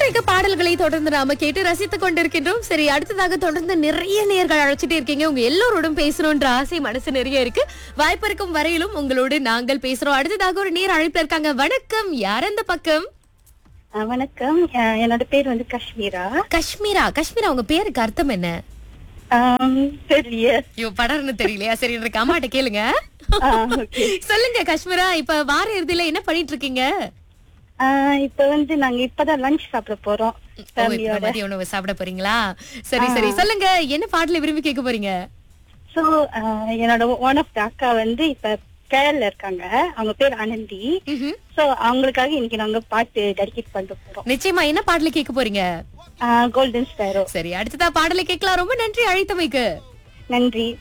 இன்றைக்கு பாடல்களை தொடர்ந்து நாம கேட்டு ரசித்துக் கொண்டிருக்கின்றோம் சரி அடுத்ததாக தொடர்ந்து நிறைய நேர்கள் அழைச்சிட்டே இருக்கீங்க உங்க எல்லோரோடும் பேசணும்ன்ற ஆசை மனசு நிறைய இருக்கு வாய்ப்பு இருக்கும் வரையிலும் உங்களோடு நாங்கள் பேசுறோம் அடுத்ததாக ஒரு நேர் அழைப்பு இருக்காங்க வணக்கம் யார் அந்த பக்கம் ஆ, வணக்கம் ஆ, என்னோட பேர் வந்து காஷ்மீரா காஷ்மீரா காஷ்மீரா உங்க பேருக்கு அர்த்தம் என்ன ஆம், தெரியல ஐயோ படர்னு தெரியலையா சரி எனக்கு அம்மாட்ட கேளுங்க ஆ, okay. சொல்லுங்க காஷ்மீரா இப்ப வார இறுதியில என்ன பண்ணிட்டு இருக்கீங்க ஆ, இப்ப வந்து நாங்க இப்பதான் லஞ்ச் சாப்பிட போறோம் ஓ, இப்ப ஃபேமிலியோட மதிய உணவு சாப்பிட போறீங்களா சரி சரி சொல்லுங்க என்ன பாடல விரும்பி கேட்க போறீங்க சோ என்னோட ஒன் ஆஃப் த அக்கா வந்து இப்ப கேரள இருக்காங்க அவங்க பேர் ஆனந்தி ம்ஹும். சோ அவங்களுக்காக இன்னைக்கு நாங்க பாட்டு டெடிகேட் பண்ணிட்டு போறோம் நிச்சயமா என்ன பாடல கேட்க போறீங்க கோல்டன் ஸ்பேரோ சரி அடுத்ததா பாடலை கேட்கலாம் ரொம்ப நன்றி அழைத்தமைக்கு நன்றி